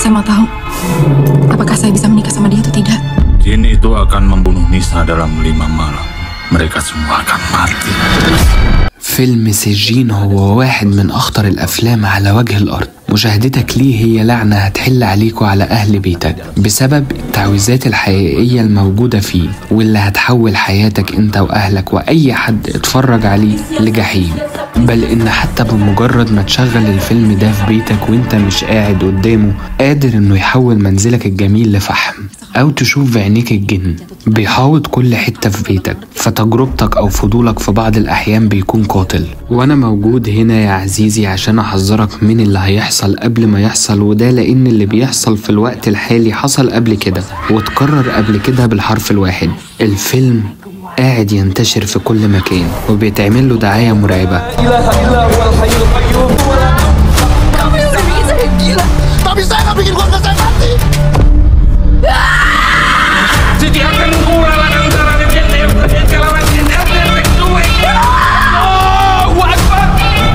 Saya mau tahu apakah saya bisa menikah sama dia atau tidak. Jin itu akan membunuh Nisa dalam lima malam. Mereka semua akan mati. فيلم سجين هو واحد من أخطر الأفلام على وجه الأرض مشاهدتك ليه هي لعنة هتحل عليك وعلى أهل بيتك بسبب التعويذات الحقيقية الموجودة فيه واللي هتحول حياتك أنت وأهلك وأي حد اتفرج عليه لجحيم بل إن حتى بمجرد ما تشغل الفيلم ده في بيتك وأنت مش قاعد قدامه قادر إنه يحول منزلك الجميل لفحم أو تشوف بعينيك الجن بيحاوط كل حتة في بيتك فتجربتك أو فضولك في بعض الأحيان بيكون قاتل وأنا موجود هنا يا عزيزي عشان أحذرك من اللي هيحصل قبل ما يحصل وده لأن اللي بيحصل في الوقت الحالي حصل قبل كده واتكرر قبل كده بالحرف الواحد الفيلم قاعد ينتشر في كل مكان وبيتعمل له دعاية مرعبة Tapi saya nggak bikin keluarga saya mati. Siti akan mengurang antara dia dan kelawan dia dan kedua. Allahu Akbar.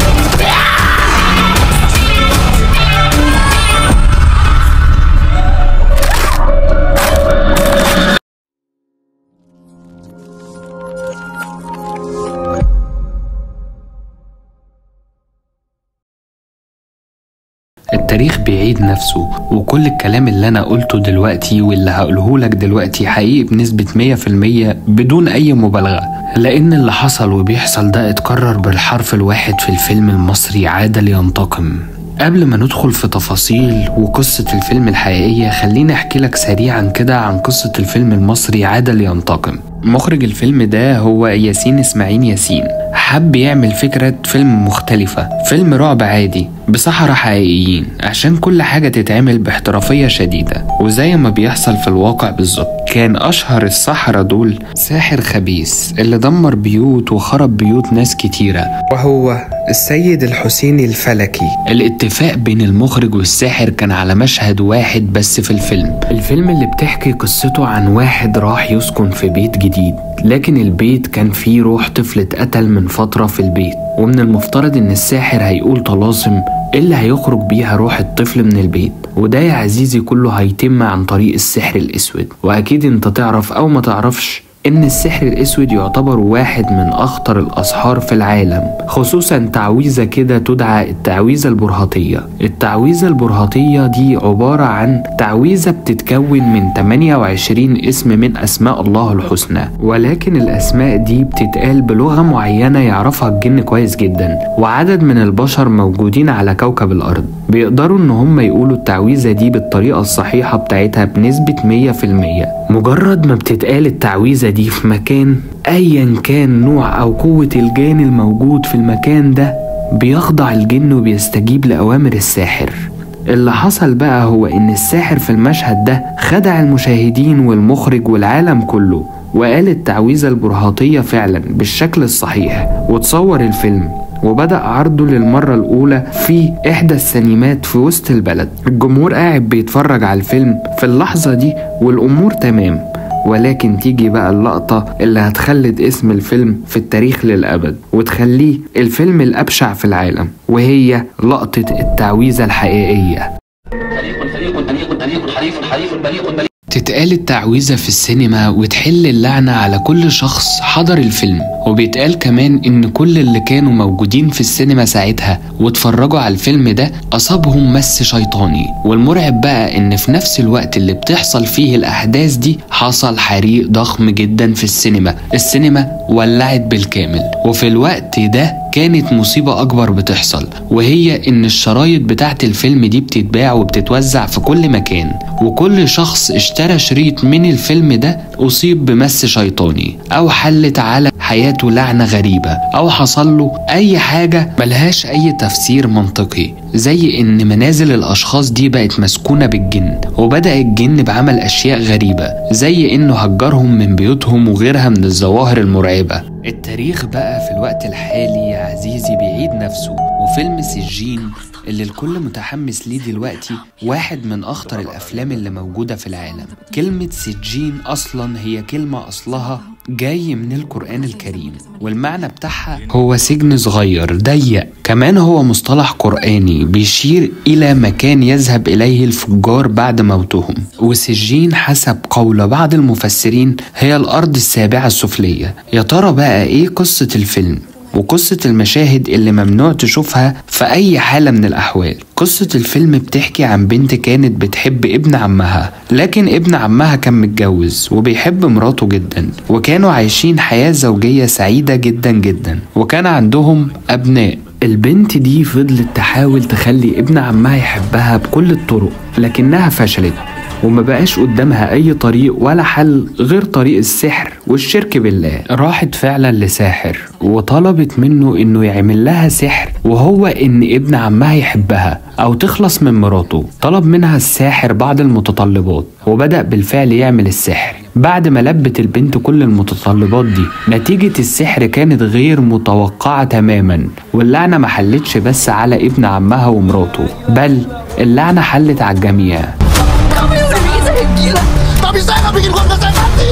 التاريخ بيعيد نفسه وكل الكلام اللي أنا قلته دلوقتي واللي هقوله لك دلوقتي حقيقي بنسبة 100% بدون أي مبالغة لأن اللي حصل وبيحصل ده اتكرر بالحرف الواحد في الفيلم المصري عاد لينتقم قبل ما ندخل في تفاصيل وقصة الفيلم الحقيقية خليني أحكي لك سريعا كده عن قصة الفيلم المصري عاد لينتقم مخرج الفيلم ده هو ياسين إسماعيل ياسين حب يعمل فكرة فيلم مختلفة فيلم رعب عادي بسحرة حقيقيين عشان كل حاجة تتعمل باحترافية شديدة وزي ما بيحصل في الواقع بالظبط كان أشهر السحرة دول ساحر خبيث اللي دمر بيوت وخرب بيوت ناس كتيرة وهو السيد الحسيني الفلكي الاتفاق بين المخرج والساحر كان على مشهد واحد بس في الفيلم الفيلم اللي بتحكي قصته عن واحد راح يسكن في بيت جديد لكن البيت كان فيه روح طفل اتقتل من فترة في البيت ومن المفترض ان الساحر هيقول طلاسم اللي هيخرج بيها روح الطفل من البيت وده يا عزيزي كله هيتم عن طريق السحر الاسود واكيد انت تعرف او ما تعرفش إن السحر الأسود يعتبر واحد من أخطر الأسحار في العالم خصوصا تعويذة كده تدعى التعويذة البرهطية التعويذة البرهطية دي عبارة عن تعويذة بتتكون من 28 اسم من أسماء الله الحسنى ولكن الأسماء دي بتتقال بلغة معينة يعرفها الجن كويس جدا وعدد من البشر موجودين على كوكب الأرض بيقدروا إن هم يقولوا التعويذة دي بالطريقة الصحيحة بتاعتها بنسبة 100% مجرد ما بتتقال التعويذة دي في مكان أيا كان نوع أو قوة الجان الموجود في المكان ده بيخضع الجن وبيستجيب لأوامر الساحر اللي حصل بقى هو إن الساحر في المشهد ده خدع المشاهدين والمخرج والعالم كله وقال التعويذة البرهاطية فعلا بالشكل الصحيح وتصور الفيلم وبدأ عرضه للمرة الأولى في إحدى السينمات في وسط البلد الجمهور قاعد بيتفرج على الفيلم في اللحظة دي والأمور تمام ولكن تيجي بقى اللقطة اللي هتخلد اسم الفيلم في التاريخ للأبد وتخليه الفيلم الأبشع في العالم وهي لقطة التعويذة الحقيقية فريق فريق أنيق أنيق حريف حريف بريق بريق تتقال التعويذة في السينما وتحل اللعنة على كل شخص حضر الفيلم وبيتقال كمان إن كل اللي كانوا موجودين في السينما ساعتها واتفرجوا على الفيلم ده أصابهم مس شيطاني والمرعب بقى إن في نفس الوقت اللي بتحصل فيه الأحداث دي حصل حريق ضخم جدا في السينما السينما ولعت بالكامل وفي الوقت ده كانت مصيبة أكبر بتحصل وهي إن الشرايط بتاعت الفيلم دي بتتباع وبتتوزع في كل مكان وكل شخص اشترى شريط من الفيلم ده أصيب بمس شيطاني أو حلت على حياته لعنة غريبة أو حصل له أي حاجة ملهاش أي تفسير منطقي زي إن منازل الأشخاص دي بقت مسكونة بالجن وبدأ الجن بعمل أشياء غريبة زي إنه هجرهم من بيوتهم وغيرها من الظواهر المرعبة التاريخ بقى في الوقت الحالي يا عزيزي بيعيد نفسه وفيلم سجين اللي الكل متحمس ليه دلوقتي واحد من أخطر الأفلام اللي موجودة في العالم كلمة سجين أصلا هي كلمة أصلها جاي من القرآن الكريم والمعنى بتاعها هو سجن صغير ضيق كمان هو مصطلح قرآني بيشير إلى مكان يذهب إليه الفجار بعد موتهم وسجين حسب قول بعض المفسرين هي الأرض السابعة السفلية يا ترى بقى إيه قصة الفيلم وقصة المشاهد اللي ممنوع تشوفها في أي حالة من الأحوال قصة الفيلم بتحكي عن بنت كانت بتحب ابن عمها لكن ابن عمها كان متجوز وبيحب مراته جدا وكانوا عايشين حياة زوجية سعيدة جدا جدا وكان عندهم أبناء البنت دي فضلت تحاول تخلي ابن عمها يحبها بكل الطرق لكنها فشلت وما بقاش قدامها أي طريق ولا حل غير طريق السحر والشرك بالله راحت فعلا لساحر وطلبت منه إنه يعمل لها سحر وهو إن ابن عمها يحبها أو تخلص من مراته طلب منها الساحر بعض المتطلبات وبدأ بالفعل يعمل السحر بعد ما لبت البنت كل المتطلبات دي نتيجة السحر كانت غير متوقعة تماما واللعنة ما حلتش بس على ابن عمها ومراته بل اللعنة حلت على الجميع Kamu ini udah bikin saya gila. Tapi saya nggak bikin keluarga saya mati.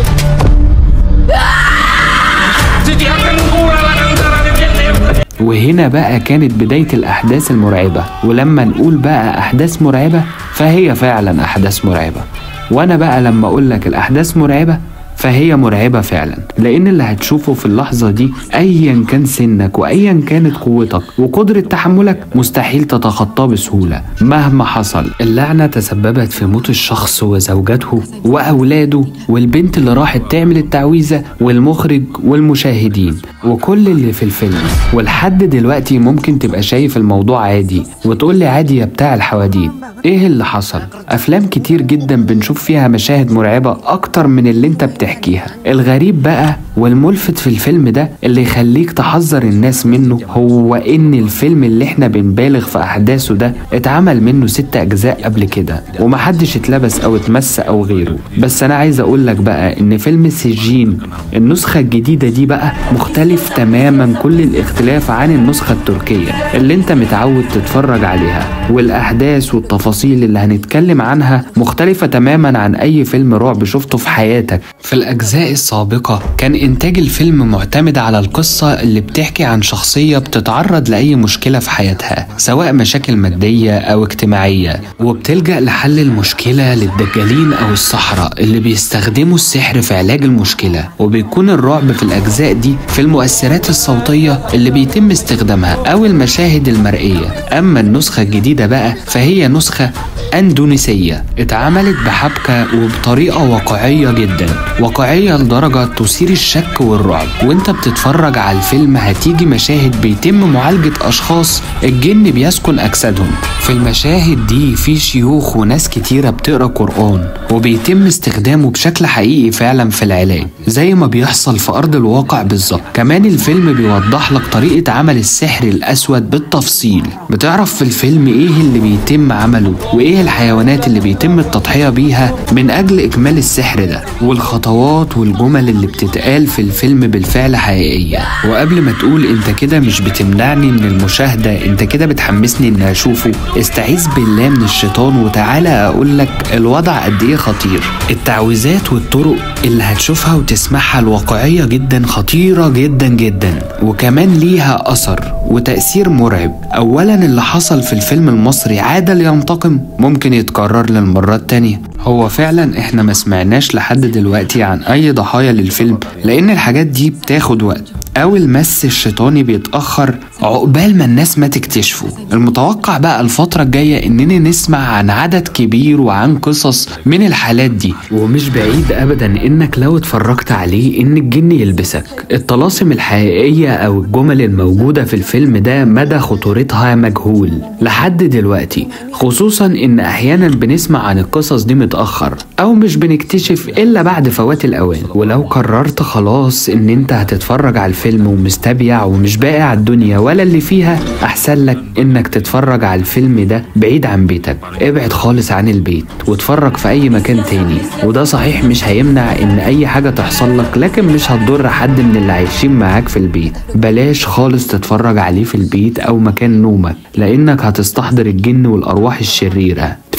Sediakan pula lah antara dia وهنا بقى كانت بداية الأحداث المرعبة ولما نقول بقى أحداث مرعبة فهي فعلا أحداث مرعبة وأنا بقى لما أقول لك الأحداث مرعبة فهي مرعبة فعلا لأن اللي هتشوفه في اللحظة دي أيا كان سنك وأيا كانت قوتك وقدرة تحملك مستحيل تتخطاه بسهولة مهما حصل اللعنة تسببت في موت الشخص وزوجته وأولاده والبنت اللي راحت تعمل التعويذة والمخرج والمشاهدين وكل اللي في الفيلم ولحد دلوقتي ممكن تبقى شايف الموضوع عادي وتقول لي عادي يا بتاع الحواديت ايه اللي حصل افلام كتير جدا بنشوف فيها مشاهد مرعبة اكتر من اللي انت بتحكيها الغريب بقى والملفت في الفيلم ده اللي يخليك تحذر الناس منه هو ان الفيلم اللي احنا بنبالغ في احداثه ده اتعمل منه ست اجزاء قبل كده ومحدش اتلبس او اتمس او غيره بس انا عايز اقول لك بقى ان فيلم سجين النسخة الجديدة دي بقى مختلف تماما كل الاختلاف عن النسخة التركية اللي انت متعود تتفرج عليها والاحداث والتفاصيل اللي هنتكلم عنها مختلفة تماما عن اي فيلم رعب شفته في حياتك في الاجزاء السابقة كان انتاج الفيلم معتمد على القصة اللي بتحكي عن شخصية بتتعرض لأي مشكلة في حياتها سواء مشاكل مادية أو اجتماعية وبتلجأ لحل المشكلة للدجالين أو السحرة اللي بيستخدموا السحر في علاج المشكلة وبيكون الرعب في الأجزاء دي في المؤثرات الصوتية اللي بيتم استخدامها أو المشاهد المرئية أما النسخة الجديدة بقى فهي نسخة أندونيسية اتعملت بحبكة وبطريقة واقعية جدا واقعية لدرجة تثير الشك والرعب وانت بتتفرج على الفيلم هتيجي مشاهد بيتم معالجة أشخاص الجن بيسكن أجسادهم في المشاهد دي في شيوخ وناس كتيرة بتقرأ قرآن وبيتم استخدامه بشكل حقيقي فعلا في العلاج زي ما بيحصل في أرض الواقع بالظبط كمان الفيلم بيوضح لك طريقة عمل السحر الأسود بالتفصيل بتعرف في الفيلم إيه اللي بيتم عمله وإيه الحيوانات اللي بيتم التضحية بيها من أجل إكمال السحر ده والخطوات والجمل اللي بتتقال في الفيلم بالفعل حقيقية وقبل ما تقول انت كده مش بتمنعني من المشاهدة انت كده بتحمسني اني اشوفه استعيذ بالله من الشيطان وتعالى اقول لك الوضع قد ايه خطير التعويذات والطرق اللي هتشوفها وتسمعها الواقعية جدا خطيرة جدا جدا وكمان ليها اثر وتأثير مرعب اولا اللي حصل في الفيلم المصري عاد لينتقم ممكن يتكرر للمرة التانية هو فعلا احنا ما سمعناش لحد دلوقتي عن اي ضحايا للفيلم لان الحاجات دي بتاخد وقت او المس الشيطاني بيتاخر عقبال ما الناس ما تكتشفه المتوقع بقى الفتره الجايه اننا نسمع عن عدد كبير وعن قصص من الحالات دي ومش بعيد ابدا انك لو اتفرجت عليه ان الجن يلبسك الطلاسم الحقيقيه او الجمل الموجوده في الفيلم ده مدى خطورتها مجهول لحد دلوقتي خصوصا ان احيانا بنسمع عن القصص دي متاخر او مش بنكتشف الا بعد فوات الاوان ولو قررت خلاص ان انت هتتفرج على الفيلم ومستبيع ومش باقي على الدنيا ولا اللي فيها احسن لك انك تتفرج على الفيلم ده بعيد عن بيتك ابعد خالص عن البيت واتفرج في اي مكان تاني وده صحيح مش هيمنع ان اي حاجه تحصل لك لكن مش هتضر حد من اللي عايشين معاك في البيت بلاش خالص تتفرج عليه في البيت او مكان نومك لانك هتستحضر الجن والارواح الشريره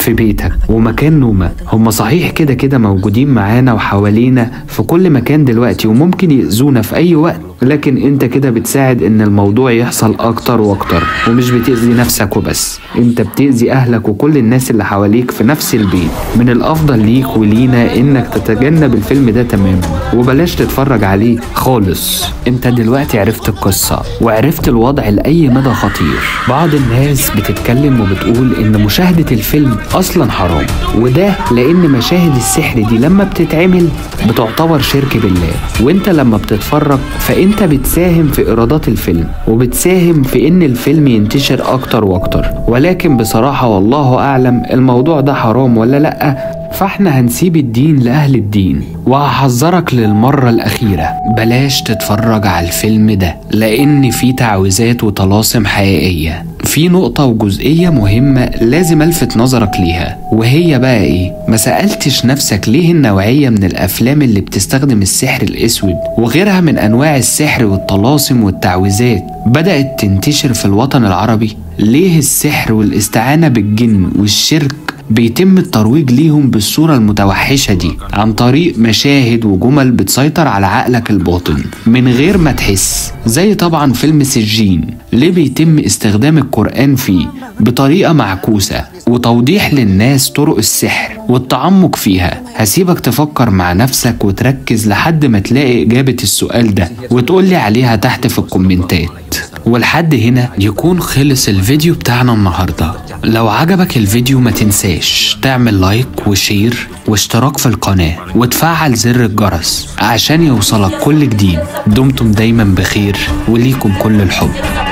في بيتك ومكان نومك هم صحيح كده كده موجودين معانا وحوالينا في كل مكان دلوقتي وممكن يأذونا في أي وقت لكن انت كده بتساعد ان الموضوع يحصل اكتر واكتر ومش بتأذي نفسك وبس انت بتأذي اهلك وكل الناس اللي حواليك في نفس البيت من الافضل ليك ولينا انك تتجنب الفيلم ده تماما وبلاش تتفرج عليه خالص انت دلوقتي عرفت القصة وعرفت الوضع لأي مدى خطير بعض الناس بتتكلم وبتقول ان مشاهدة الفيلم اصلا حرام وده لان مشاهد السحر دي لما بتتعمل بتعتبر شرك بالله وانت لما بتتفرج فانت بتساهم في ايرادات الفيلم وبتساهم في ان الفيلم ينتشر اكتر واكتر ولكن بصراحة والله اعلم الموضوع ده حرام ولا لا فاحنا هنسيب الدين لأهل الدين وهحذرك للمرة الأخيرة بلاش تتفرج على الفيلم ده لأن فيه تعويذات وطلاسم حقيقية في نقطة وجزئية مهمة لازم ألفت نظرك ليها وهي بقى إيه؟ ما سألتش نفسك ليه النوعية من الأفلام اللي بتستخدم السحر الأسود وغيرها من أنواع السحر والطلاسم والتعويذات بدأت تنتشر في الوطن العربي؟ ليه السحر والاستعانة بالجن والشرك بيتم الترويج ليهم بالصورة المتوحشة دي عن طريق مشاهد وجمل بتسيطر على عقلك الباطن من غير ما تحس زي طبعا فيلم سجين ليه بيتم استخدام القرآن فيه بطريقة معكوسة وتوضيح للناس طرق السحر والتعمق فيها هسيبك تفكر مع نفسك وتركز لحد ما تلاقي إجابة السؤال ده وتقولي عليها تحت في الكومنتات ولحد هنا يكون خلص الفيديو بتاعنا النهارده لو عجبك الفيديو ما تنساش تعمل لايك وشير واشتراك في القناة وتفعل زر الجرس عشان يوصلك كل جديد دمتم دايما بخير وليكم كل الحب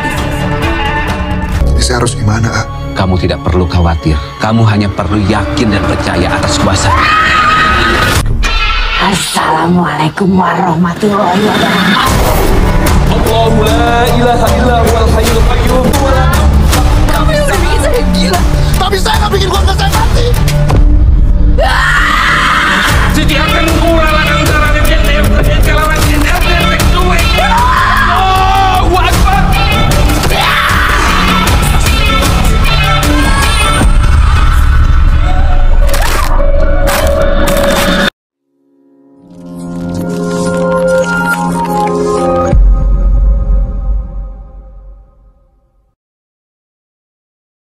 Ini saya harus gimana, A? Kamu tidak perlu khawatir. Kamu hanya perlu yakin dan percaya atas kuasa. Assalamualaikum warahmatullahi wabarakatuh. الله لا إله إلا هو الحي القيوم ولا Tapi saya nggak bikin keluarga saya mati.